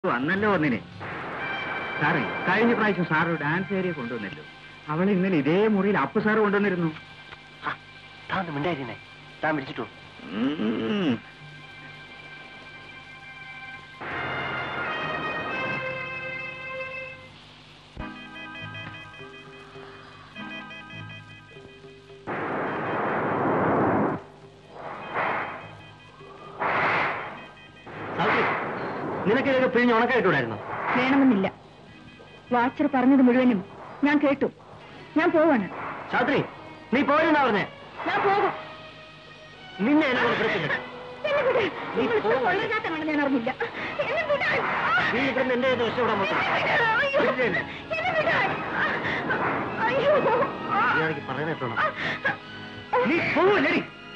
വന്നല്ലോ ഒന്നിനെ സാറേ കഴിഞ്ഞ പ്രാവശ്യം സാറ് ഡാൻസ് ഏരിയ കൊണ്ടുവന്നല്ലോ അവൾ ഇന്നലെ ഇതേ മുറിയിൽ അപ്പു സാറ് കൊണ്ടുവന്നിരുന്നു താൻ മിണ്ടായിരുന്നേ താൻ വിളിച്ചിട്ടു ഉം. നിനക്ക് ഇതൊക്കെ പിഴിഞ്ഞ് ഉണക്കായിട്ടൂടായിരുന്നു വേണമെന്നില്ല വാച്ചർ പറഞ്ഞത് മുഴുവനും ഞാൻ കേട്ടു ഞാൻ പോവാണ് സാത്രി നീ പോയെന്നാ പറഞ്ഞേ ഞാൻ പോകും നിന്നെ എന്നെ കൊണ്ട് നിർത്തില്ല. എന്നെ വിട്. നീ നിങ്ങൾ ഇത്ര പോവാ. കൊള്ളരുതാത്തതാണെന്ന് ഞാൻ അറിഞ്ഞില്ല എന്നെ വിടാൻ. നീ ഇവിടുന്ന് എന്റെ കയ്യിൽ നിന്ന് രക്ഷപ്പെടാൻ നോക്കണം അയ്യോ. വിടില്ല. എന്നെ വിടാൻ. അയ്യോ മര്യാദയ്ക്ക് പറയുന്നത് കേട്ടോണം. നീ പോവല്ലേ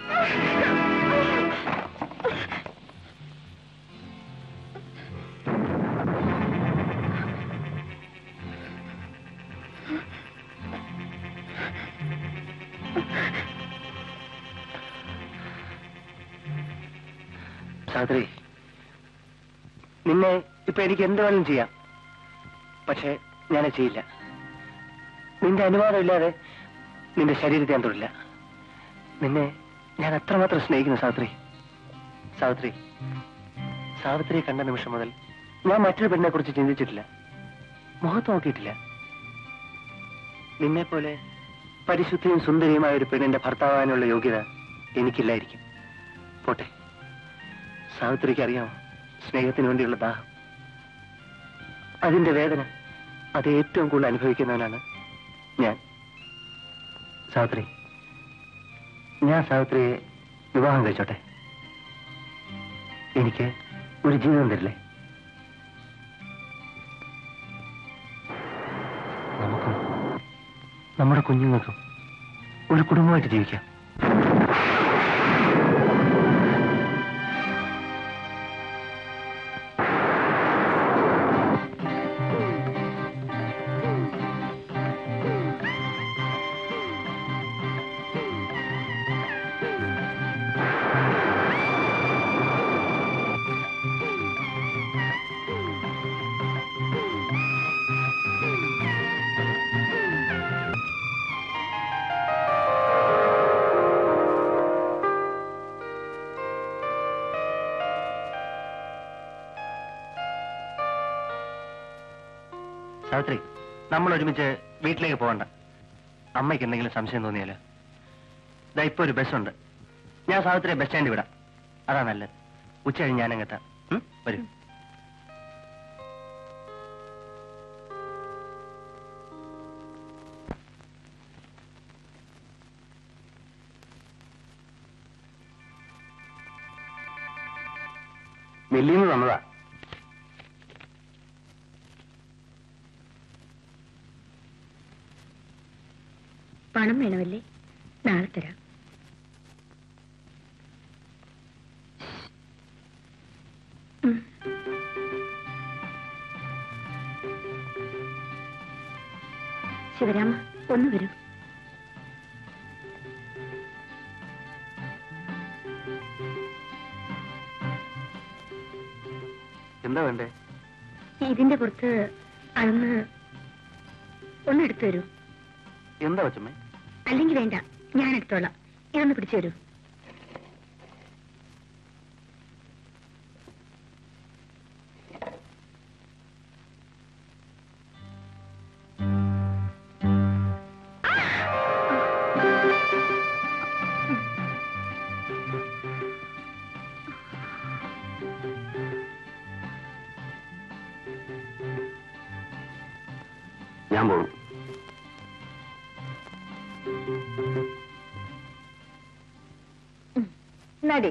സാത്രി നിന്നെ ഇപ്പൊ എനിക്ക് എന്ത് വേണമെങ്കിലും ചെയ്യാം പക്ഷെ ഞാനത് ചെയ്യില്ല നിന്റെ അനുവാദം ഇല്ലാതെ നിന്റെ ശരീരത്തെ ഞാൻ തൊടില്ല നിന്നെ ഞാൻ അത്രമാത്രം സ്നേഹിക്കുന്നു സാവിത്രി സാവിത്രി സാവിത്രിയെ കണ്ട നിമിഷം മുതൽ ഞാൻ മറ്റൊരു പെണ്ണിനെ കുറിച്ച് ചിന്തിച്ചിട്ടില്ല മുഖത്ത് നോക്കിയിട്ടില്ല നിന്നെ പോലെ പരിശുദ്ധിയും സുന്ദരിയുമായ ഒരു പെണ്ണിന്റെ ഭർത്താവാനുള്ള യോഗ്യത എനിക്കില്ലായിരിക്കും പോട്ടെ സാവിത്രിക്ക് അറിയാമോ സ്നേഹത്തിന് വേണ്ടിയുള്ള ദാഹം അതിന്റെ വേദന അത് ഏറ്റവും കൂടുതൽ അനുഭവിക്കുന്നവനാണ് ഞാൻ സാവിത്രി ഞാൻ സാവിത്രിയെ വിവാഹം കഴിച്ചോട്ടെ എനിക്ക് ഒരു ജീവിതം തരില്ലേ നമുക്കും നമ്മുടെ കുഞ്ഞുങ്ങൾക്കും ഒരു കുടുംബമായിട്ട് ജീവിക്കാം സാവിത്രി നമ്മൾ ഒരുമിച്ച് വീട്ടിലേക്ക് പോകണ്ട അമ്മയ്ക്ക് എന്തെങ്കിലും സംശയം തോന്നിയാലോ ഇതാ ഇപ്പൊ ഒരു ബസ്സുണ്ട് ഞാൻ സാവിത്രിയെ ബസ് സ്റ്റാൻഡിൽ വിടാം അതാ നല്ലത് ഉച്ച കഴിഞ്ഞ് ഞാനങ്ങെത്താം ഉം? വരൂ നെല്ലിന്ന് തന്നതാ പണം വേണമല്ലേ നാളെ തരാം ഉം. ശിവരാമ ഒന്ന് വരൂ എന്താ വേണ്ടേ ഇതിന്റെ പുറത്ത് അളന്ന് ഒന്ന് എടുത്തു തരൂ എന്താ വച്ചമ്മേ അല്ലെങ്കിൽ വേണ്ട ഞാൻ എടുത്തോളാം ഇതൊന്ന് പിടിച്ചു തരൂ ഞാൻ പോണു നടി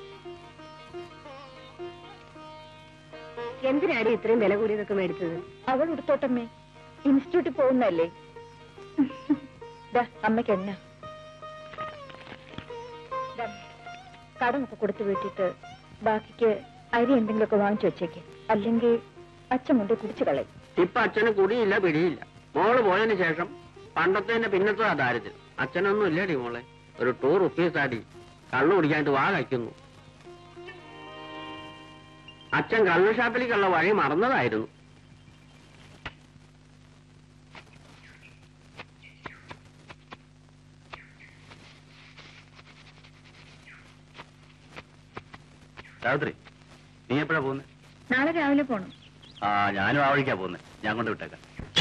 എന്തിനാടി ഇത്രയും വില കൂടിയതൊക്കെ മേടിച്ചത് അവൾ എടുത്തോട്ടമ്മേ ഇൻസ്റ്റിറ്റ്യൂട്ടിൽ പോകുന്നല്ലേ അമ്മയ്ക്ക് എണ്ണ ദാ, കടമൊക്കെ കൊടുത്തു വീട്ടിട്ട് ബാക്കിക്ക് അരി എന്തെങ്കിലുമൊക്കെ വാങ്ങിച്ചു വെച്ചേക്ക് അല്ലെങ്കിൽ അച്ഛൻ കൊണ്ട് കുടിച്ചു കളയും ഇപ്പൊ അച്ഛന് കുടിയില്ല പിടിയില്ല മോള് പോയതിനു ശേഷം പണ്ടത്തെ പിന്നത്തെ ദാരിദ്ര്യം അച്ഛനൊന്നും ഇല്ലടി മോളെ ഒരു ടൂർ റുപ്പീസ് ആടി കള്ളു കുടിക്കാനായിട്ട് വാ കഴിക്കുന്നു അച്ഛൻ കള്ളുഷാപ്പിലേക്കുള്ള വഴി മറന്നതായിരുന്നു സാവിത്രി നീ എപ്പോഴാ പോകുന്നത് നാളെ രാവിലെ പോണം ആ ഞാനും ആ വഴിക്കാ പോകുന്നത് ഞാൻ കൊണ്ട് വിട്ടേക്കാം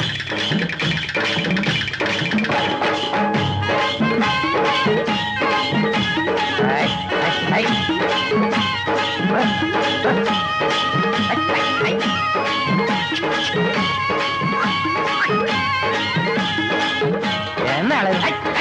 എന്നാണ്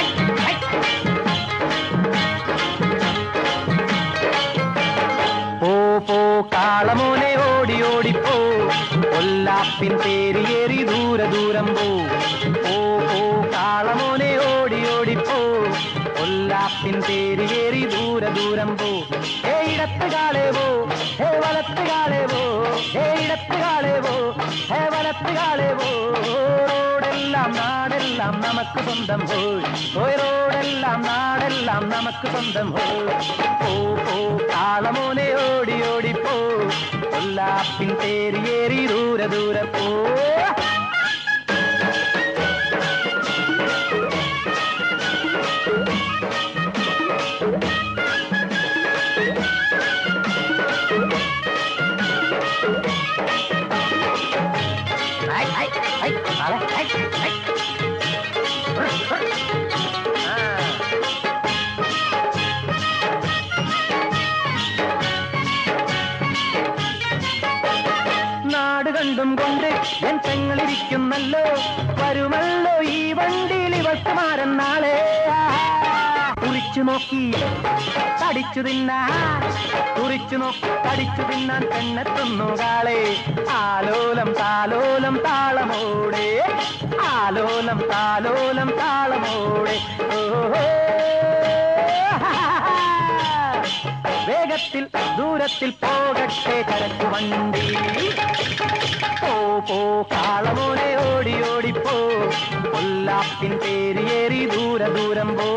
പോ പോ കാളമോനെ ഓടി ഓടി പോ കൊല്ലാപ്പിൻ പേരിയേറി ദൂര ദൂരം പോ പോ പോ കാളമോനെ ഓടി ഓടി പോ കൊല്ലാപ്പിൻ പേരിയേറി ദൂര ദൂരം പോ ഏ ഇടത്ത് കാളേ പോ ഹേ വലത്ത് കാളേ പോ ഹേ ഇടത്ത് കാളേ പോ ഹേ വലത്ത് കാളേ പോ റോഡെല്ലാം നാടെല്ലാം നമുക്ക് സ്വന്തം പോയി ഓയ് റോഡെല്ലാം നാടെല്ലാം നമുക്ക് സ്വന്തം പോയി പോ പോ കാളമോനെ ഓടി ഓടി പോ കൊല്ലാപ്പിൻ തേരിയേറി ദൂര ദൂര പോ ഐ, ഐ, ഐ, നാളെ, ഐ, ഐ. ആ. നാട് കണ്ടും കൊണ്ട് ഞാൻ പെങ്ങളിരിക്കുന്നല്ലോ വരുമല്ലോ ഈ വണ്ടിയിൽ ഇവൾക്ക് മാരൻ നാളെ കുറിച്ചു നോക്കി തടിച്ചു തിന്നാൻ കുറിച്ചു നോക്കി തടിച്ചു തിന്നാൻ പെണ്ണെത്തുന്നു കാളെ ആലോലം താലോലം താളമോടെ ആലോലം താലോലം താളമോടെ ഓഹോ വേഗത്തിൽ ദൂരത്തിൽ പോകട്ടെ ചരക്കു വണ്ടി പോ പോ കാളമോനെ ഓടി ഓടി പോ കൊല്ലാപ്പിൻ പേരിയേറി ദൂര ദൂരം പോ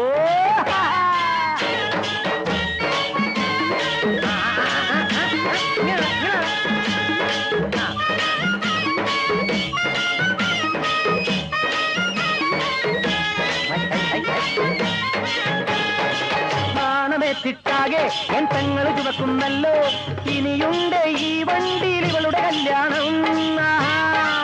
നാണമേറ്റിട്ടാകെ എൻ പെങ്ങൾ ചുവക്കുന്നല്ലോ ഇനിയുണ്ട് ഈ വണ്ടിയിൽ ഇവളുടെ കല്യാണം ആഹാ.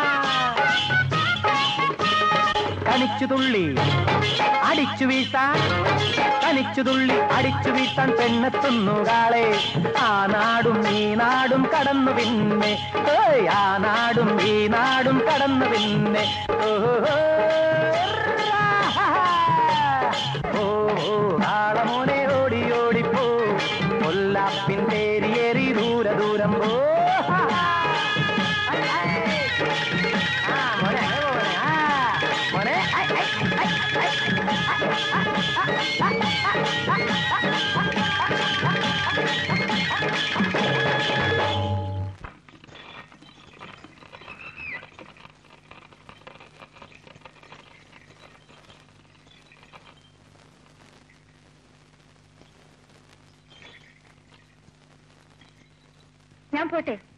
തനിച്ചു തുള്ളി അടിച്ചു വീഴ്ത്താൻ തനിച്ചു തുള്ളി അടിച്ചു വീഴ്ത്താൻ പെണ്ണെത്തുന്നു കാളെ ആ നാടും ഈ നാടും കടന്നു പിന്നെ ഏയ് ആ നാടും ഈ നാടും കടന്നു പിന്നെ ഓഹോ ഓ ഓ ആളമോനെ ഓടി ഓടി പോ കൊല്ലാപ്പിൻ തേരിയേറി ദൂര ദൂരം പോ ആ, മോനെ, അങ്ങനെ പോ മോനെ. ആ, മോനെ, ഐ, ഐ, ഐ, ഐ, ഐ. ഞാൻ പോട്ടെ